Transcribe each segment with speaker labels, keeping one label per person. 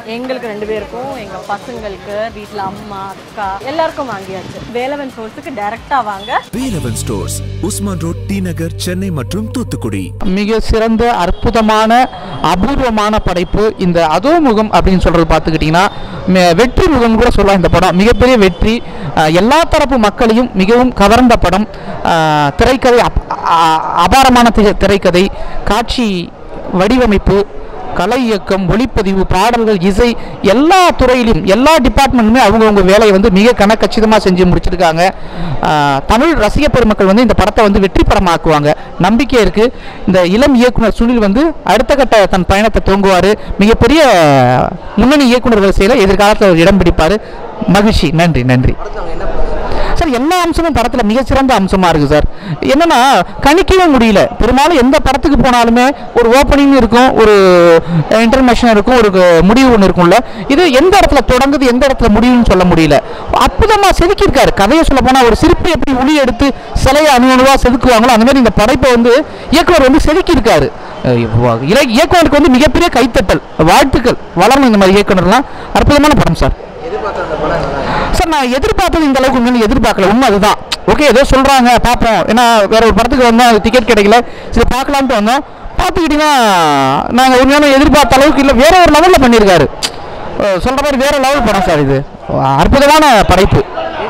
Speaker 1: எங்களுக்கு ரெண்டு பேருக்கும் எங்கள் பசங்களுக்கு வீட்டில் அம்மா அக்கா எல்லாருக்கும் வாங்கியாச்சு வேலவன் சோர்ஸுக்கு டைரெக்டாக வாங்க
Speaker 2: Velavan stores Usman road T Nagar Chennai மற்றும் தூத்துக்குடி
Speaker 3: மிக சிறந்த அற்புதமான அபூர்வமான படைப்பு இந்த அதோ முகம் அப்படின்னு சொல்றது பார்த்துக்கிட்டிங்கன்னா ம- வெற்றி முகம் கூட சொல்லலாம் இந்த படம் மிகப்பெரிய வெற்றி அஹ், எல்லா தரப்பு மக்களையும் மிகவும் கவர்ந்த படம் அஹ், திரைக்கதை அப்- அ- அபாரமான தி- திரைக்கதை காட்சி வடிவமைப்பு கலை இயக்கம் ஒளிப்பதிவு பாடல்கள் இசை எல்லா துறையிலும் எல்லா டிபார்ட்மெண்ட்டுமே அவங்கவுங்க வேலையை வந்து மிக கனக்கச்சிதமாக செஞ்சு முடிச்சிருக்காங்க ஆஹ், தமிழ் ரசிக பெருமக்கள் வந்து இந்த படத்தை வந்து வெற்றி படமாக்குவாங்க நம்பிக்கை இருக்கு இந்த இளம் இயக்குனர் சுனில் வந்து அடுத்த கட்ட தன் பயணத்தை துவங்குவார் மிகப்பெரிய முன்னணி இயக்குனர் வரிசையில் எதிர்காலத்தில் அவர் இடம் பிடிப்பார் மகிழ்ச்சி நன்றி நன்றி சார் எல்லா அம்சமும் படத்தில் மிகச்சிறந்த அம்சமாக இருக்குது சார் என்னன்னா கணிக்கவே முடியல பெரும்பாலும் எந்த படத்துக்கு போனாலுமே ஒரு ஓப்பனிங் இருக்கும் ஒரு இன்டர்மேஷன் இருக்கும் ஒரு க- முடிவு ஒன்று இருக்கும்ல இது எந்த இடத்துல தொடங்குது எந்த இடத்துல முடிவுன்னு சொல்ல முடியல அற்புதமாக செதுக்கியிருக்காரு கதையை சொல்ல போனால் ஒரு சிற்பி எப்படி உளி எடுத்து சிலையை அணுவணுவாக செதுக்குவாங்களோ அந்த மாதிரி இந்த படைப்பை வந்து இயக்குனர் வந்து செதுக்கியிருக்காரு அஹ் இவ்வ- இல- இயக்குனருக்கு வந்து மிகப்பெரிய கைத்தட்டல் வாழ்த்துக்கள் வளரணும் இந்த மாதிரி இயக்குனர்லாம் அற்புதமான படம் சார் சார் நான் எதிர்பார்த்தது இந்த அளவுக்கு உண்மையில எதிர்பார்க்கல உண்மை அதுதான் ஓகே ஏதோ சொல்றாங்க பார்ப்போம் ஏன்னா வேற ஒரு படத்துக்கு வந்தோம் டிக்கெட் கிடைக்கல சரி பார்க்கலான்ட்டு வந்தோம் பார்த்துக்கிட்டீங்கன்னா நாங்கள் உண்மையான எதிர்பார்த்த அளவுக்கு இல்லை வேற ஒரு லெவலில் பண்ணியிருக்காரு அஹ் சொல்ற மாதிரி வேற லெவல் படம் சார் இது அற்புதமான படைப்பு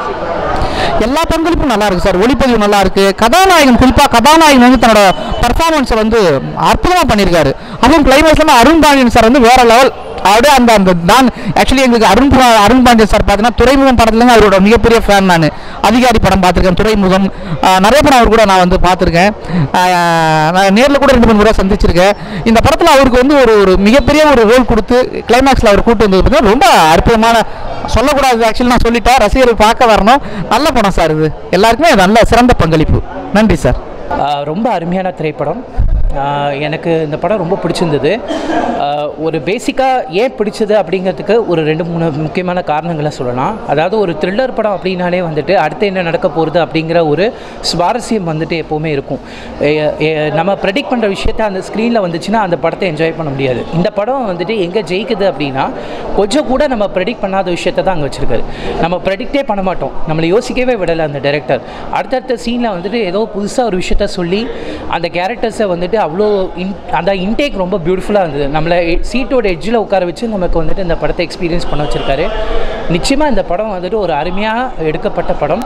Speaker 3: எல்லா பங்களிப்பும் நல்லா இருக்கு சார் ஒளிப்பதிவு நல்லா இருக்கு கதாநாயகன் குறிப்பா கதாநாயகன் வந்து தன்னோட பர்ஃபார்மன்ஸை வந்து அற்புதமா பண்ணியிருக்காரு அதுவும் கிளைமேக்ஸ்ல அருண் பாண்டியன் சார் வந்து வேற லெவல் அப்படியே அந்த அந்த நான் ஆக்சுவலி எங்களுக்கு அருண் பா- அருண் பாண்டியன் சார் பார்த்தீங்கன்னா துறைமுகம் படத்துலேருந்து அவரோட மிகப்பெரிய ஃபேன் நான் அதிகாரி படம் பார்த்துருக்கேன் துறைமுகம் ஆஹ் நிறைய படம் அவர் கூட நான் வந்து பார்த்துருக்கேன் ஆஹ் நான் நேரில் கூட ரெண்டு மூணு முறை சந்திச்சிருக்கேன் இந்த படத்தில் அவருக்கு வந்து ஒரு ஒரு மிகப்பெரிய ஒரு ரோல் கொடுத்து கிளைமேக்ஸில் அவர் கூட்டு வந்தது பார்த்தீங்கன்னா ரொம்ப அற்புதமான சொல்லக்கூடாது ஆக்சுவலி நான் சொல்லிட்டேன் ரசிகர்கள் பார்க்க வரணும் நல்ல படம் சார் இது எல்லாருக்குமே நல்ல சிறந்த பங்களிப்பு நன்றி சார்
Speaker 4: ஆஹ் ரொம்ப அருமையான திரைப்படம் ஆஹ் எனக்கு இந்த படம் ரொம்ப பிடிச்சிருந்தது ஆஹ் ஒரு பேசிக்காக ஏன் பிடிச்சது அப்படிங்கிறதுக்கு ஒரு ரெண்டு மூணு முக்கியமான காரணங்களை சொல்லலாம் அதாவது ஒரு த்ரில்லர் படம் அப்படின்னாலே வந்துட்டு அடுத்து என்ன நடக்க போகிறது அப்படிங்கிற ஒரு சுவாரஸ்யம் வந்துட்டு எப்போவுமே இருக்கும் எ- எ- நம்ம ப்ரெடிக்ட் பண்ணுற விஷயத்த அந்த ஸ்க்ரீனில் வந்துச்சுன்னா அந்த படத்தை என்ஜாய் பண்ண முடியாது இந்த படம் வந்துட்டு எங்கே ஜெயிக்குது அப்படின்னா கொஞ்சம் கூட நம்ம ப்ரெடிக்ட் பண்ணாத விஷயத்தை தான் அங்கே வச்சுருக்காரு நம்ம ப்ரெடிக்டே பண்ண மாட்டோம் நம்மளை யோசிக்கவே விடலை அந்த டைரக்டர் அடுத்தடுத்த சீனில் வந்துட்டு ஏதோ புதுசாக ஒரு விஷயத்த சொல்லி அந்த கேரக்டர்ஸை வந்துட்டு அவ்வளோ இன் அந்த இன்டேக் ரொம்ப பியூட்டிஃபுல்லாக இருந்தது நம்மளை சீட்டோட எட்ஜில் உட்கார வச்சு நமக்கு வந்துட்டு இந்த படத்தை எக்ஸ்பீரியன்ஸ் பண்ண வச்சுருக்காரு நிச்சயமாக இந்த படம் வந்துட்டு ஒரு அருமையாக எடுக்கப்பட்ட படம்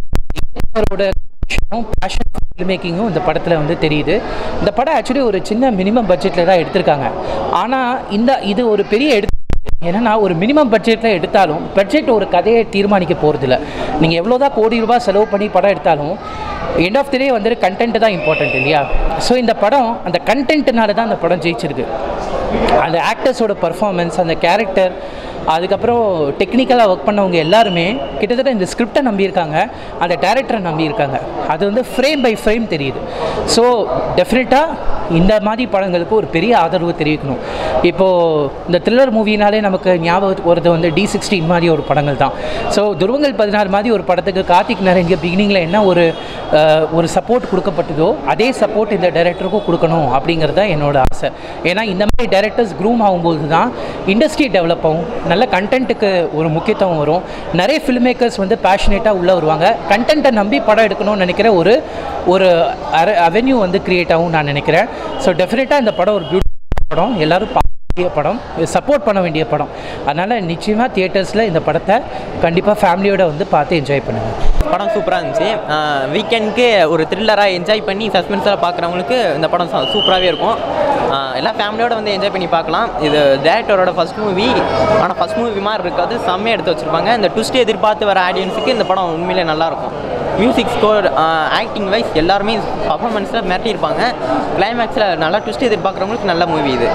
Speaker 4: அவரோட பேஷன் ஃபில்ம் மேக்கிங்கும் இந்த படத்தில் வந்து தெரியுது இந்த படம் ஆக்சுவலி ஒரு சின்ன மினிமம் பட்ஜெட்டில் தான் எடுத்திருக்காங்க ஆனால் இந்த இது ஒரு பெரிய எடுத்து என்னன்னா ஒரு மினிமம் பட்ஜெட்டில் எடுத்தாலும் பட்ஜெட் ஒரு கதையை தீர்மானிக்க போகிறதில்ல நீங்கள் எவ்வளோ தான் கோடி ரூபாய் செலவு பண்ணி படம் எடுத்தாலும் எண்ட் ஆஃப் தி டே வந்துட்டு கண்டென்ட் தான் இம்பார்ட்டன்ட் இல்லையா ஸோ இந்த படம் அந்த கண்டென்ட்னால தான் அந்த படம் ஜெயிச்சிருக்கு அந்த ஆக்டர்ஸோட பர்ஃபார்மன்ஸ் அந்த கேரக்டர் அதுக்கப்புறம் டெக்னிக்கலாக ஒர்க் பண்ணவங்க எல்லாருமே கிட்டத்தட்ட இந்த ஸ்கிரிப்டை நம்பியிருக்காங்க அந்த டேரக்டரை நம்பியிருக்காங்க அது வந்து ஃப்ரேம் பை ஃப்ரேம் தெரியுது ஸோ டெஃபினட்டாக இந்த மாதிரி படங்களுக்கு ஒரு பெரிய ஆதரவு தெரிவிக்கணும் இப்போது இந்த த்ரில்லர் மூவினாலே நமக்கு ஞாபகம் வருது வந்து டி சிக்ஸ்டீன் மாதிரி ஒரு படங்கள் தான் ஸோ துருவங்கள் பதினாறு மாதிரி ஒரு படத்துக்கு கார்த்திக் நரேங்க பிகினிங்கில் என்ன ஒரு அஹ், ஒரு சப்போர்ட் கொடுக்கப்பட்டதோ அதே சப்போர்ட் இந்த டைரக்டருக்கும் கொடுக்கணும் அப்படிங்கிறது தான் என்னோட ஆசை ஏன்னா இந்த மாதிரி டைரக்டர்ஸ் க்ரூம் ஆகும்போது தான் இண்டஸ்ட்ரி டெவலப் ஆகும் நல்ல கண்டென்ட்டுக்கு ஒரு முக்கியத்துவம் வரும் நிறைய ஃபில்ம் மேக்கர்ஸ் வந்து பேஷனேட்டாக உள்ளே வருவாங்க கண்டென்ட்டை நம்பி படம் எடுக்கணும்னு நினைக்கிற ஒரு ஒரு அவென்யூ வந்து கிரியேட் ஆகும் நான் நினைக்கிறேன் ஸோ டெஃபினட்டாக இந்த படம் ஒரு பியூட்டிஃபுல் படம் எல்லாரும் பார்க்க வேண்டிய படம் சப்போர்ட் பண்ண வேண்டிய படம் அதனால் நிச்சயமாக தியேட்டர்ஸில் இந்த படத்தை கண்டிப்பாக ஃபேமிலியோட வந்து பார்த்து என்ஜாய் பண்ணுங்கள்
Speaker 5: படம் சூப்பராக இருந்துச்சு வீக்கெண்டுக்கு ஒரு த்ரில்லராக என்ஜாய் பண்ணி சஸ்பென்ஸாக பார்க்குறவங்களுக்கு இந்த படம் சூப்பராகவே இருக்கும் ஆஹ் எல்லாம் ஃபேமிலியோட வந்து என்ஜாய் பண்ணி பார்க்கலாம் இது டேரக்டரோட ஃபஸ்ட் மூவி ஆனால் ஃபஸ்ட் மூவி மாதிரி இருக்காது செம்மையாக எடுத்து வச்சுருப்பாங்க இந்த ட்விஸ்ட் எதிர்பார்த்து வர ஆடியன்ஸுக்கு இந்த படம் உண்மையிலே நல்லாயிருக்கும் மியூசிக் ஸ்கோர் ஆக்டிங் வைஸ் எல்லாருமே பர்ஃபார்மன்ஸில் மிரட்டியிருப்பாங்க கிளைமேக்ஸில் நல்லா ட்விஸ்ட் எதிர்பார்க்குறவங்களுக்கு நல்ல மூவி இது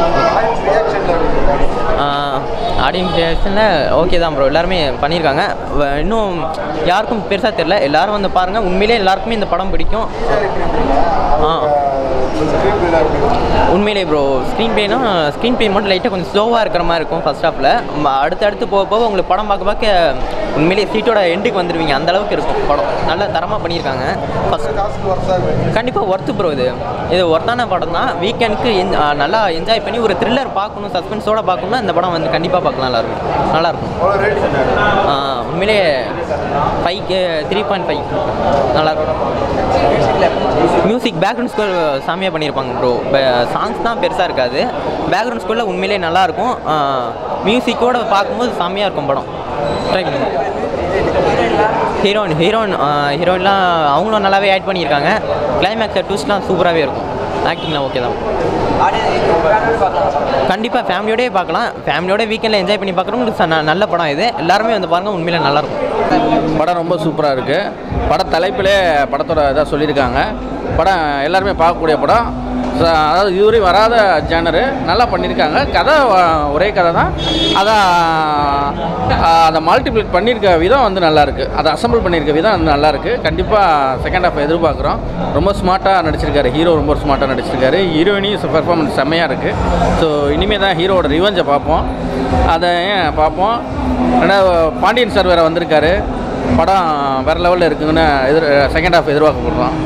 Speaker 5: ஆடியன்ஸ் ரியாக்ஷனில் ஓகே தான் ப்ரோ எல்லாருமே பண்ணியிருக்காங்க வ- இன்னும் யாருக்கும் பெருசாக தெரில எல்லாரும் வந்து பாருங்கள் உண்மையிலே எல்லாருக்குமே இந்த படம் பிடிக்கும் ஆ உண்மையிலே ப்ரோ ஸ்க்ரீன் ப்ளேனா ஸ்க்ரீன் ப்ளே மட்டும் லைட்டாக கொஞ்சம் ஸ்லோவாக இருக்கிற மாதிரி இருக்கும் ஃபர்ஸ்ட் ஹாஃபில் அடுத்து அடுத்து போக போக உங்களுக்கு படம் பார்க்க பார்க்க உண்மையிலேயே சீட்டோட எண்டுக்கு வந்துடுவீங்க அந்த அளவுக்கு இருக்கும் படம் நல்ல தரமாக பண்ணியிருக்காங்க ஃபஸ்ட் கண்டிப்பாக ஒர்த்து ப்ரோ இது இது ஒர்த்தான படம் தான் வீக்கெண்டுக்கு நல்லா என்ஜாய் பண்ணி ஒரு த்ரில்லர் பார்க்கணும் சஸ்பென்ஸோட பார்க்கணும்னா இந்த படம் வந்து கண்டிப்பாக பார்க்கலாம் நல்லாயிருக்கும் நல்லாயிருக்கும் உண்மையிலே ஃபைவ்க்கு த்ரீ பாயிண்ட் ஃபைவ் நல்லாயிருக்கும் மியூசிக் பேக்ரவுண்ட் ஸ்கோர் சாமியாக பண்ணியிருப்பாங்க ப்ரோ சாங்ஸ் தான் பெருசாக இருக்காது பேக்ரவுண்ட் ஸ்கோரில் உண்மையிலே நல்லாயிருக்கும் மியூசிக்கோட பார்க்கும்போது செம்மையாக இருக்கும் படம் ட்ரை பண்ணுங்க ஹீரோயின் ஹீரோயின் ஹீரோயின்லாம் அவங்களும் நல்லாவே ஆட் பண்ணியிருக்காங்க கிளைமேக்ஸ் ட்விஸ்ட்லாம் சூப்பராகவே இருக்கும் ஆக்டிங்லாம் ஓகே தான் கண்டிப்பாக ஃபேமிலியோடயே பார்க்கலாம் ஃபேமிலியோட வீக்கெண்டில் என்ஜாய் பண்ணி பார்க்குறவங்களுக்கு ச- ந- நல்ல படம் இது எல்லாருமே வந்து பாருங்கள் உண்மையிலே நல்லாயிருக்கும்
Speaker 6: படம் ரொம்ப சூப்பராக இருக்குது பட தலைப்பிலே படத்தோட இதாக சொல்லியிருக்காங்க படம் எல்லாருமே பார்க்கக்கூடிய படம் ச- அதாவது இதுவரை வராத ஜேனரு நல்லா பண்ணியிருக்காங்க கதை வ- ஒரே கதை தான் அதான் அதை மல்டிப்ளேட் பண்ணியிருக்க விதம் வந்து நல்லா இருக்கு அதை அசம்பிள் பண்ணியிருக்க விதம் வந்து நல்லா இருக்கு கண்டிப்பாக செகண்ட் ஹாஃப் எதிர்பார்க்குறோம் ரொம்ப ஸ்மார்ட்டாக நடிச்சிருக்காரு ஹீரோ ரொம்ப ஸ்மார்ட்டாக நடிச்சிருக்காரு ஹீரோயினி பெர்ஃபார்மன்ஸ் செம்மையாக இருக்குது ஸோ இனிமேல் தான் ஹீரோவோட ரிவெஞ்சை பார்ப்போம் அதை ஏன் பார்ப்போம் ரெண்டாவது பாண்டியன் சார் வேறு வந்திருக்காரு படம் வேறு லெவலில் இருக்குங்கன்னு எதிர் செகண்ட் ஹாஃப் எதிர்பார்க்கப்படுறோம்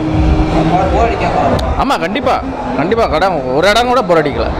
Speaker 6: ஆமாம் கண்டிப்பாக கண்டிப்பாக கடம் ஒரு இடம் கூட போர் அடிக்கல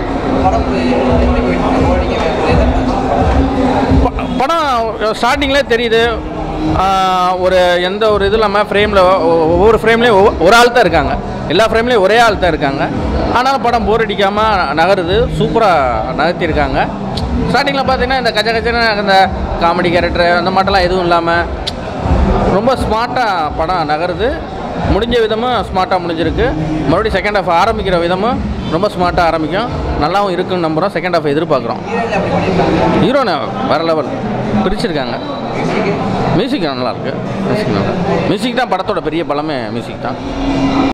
Speaker 6: ப- படம் ஸ்டார்டிங்லேயே தெரியுது ஆஹ், ஒரு எந்த ஒரு இது இல்லாமல் ஃப்ரேமில் ஒவ்வொரு ஃப்ரேம்லேயும் ஒரு ஆள் தான் இருக்காங்க எல்லா ஃப்ரேம்லேயும் ஒரே ஆள் தான் இருக்காங்க ஆனாலும் படம் போர் அடிக்காமல் நகருது சூப்பராக நகர்த்தியிருக்காங்க ஸ்டார்டிங்கில் பார்த்தீங்கன்னா இந்த கச்ச கச்சன்னு அந்த காமெடி கேரக்டர் அந்த மாட்டெல்லாம் எதுவும் இல்லாமல் ரொம்ப ஸ்மார்ட்டாக படம் நகருது முடிஞ்ச விதமும் ஸ்மார்ட்டாக முடிஞ்சிருக்கு மறுபடியும் செகண்ட் ஹாஃப் ஆரம்பிக்கிற விதமும் ரொம்ப ஸ்மார்ட்டாக ஆரம்பிக்கும் நல்லாவும் இருக்குன்னு நம்புகிறோம் செகண்ட் ஹாஃப் எதிர்பார்க்குறோம் ஹீரோனை வேறு லெவல் பிரிச்சிருக்காங்க மியூசிக் நல்லா இருக்கு மியூசிக் நல்லா மியூசிக் தான் படத்தோட பெரிய பலமே மியூசிக் தான்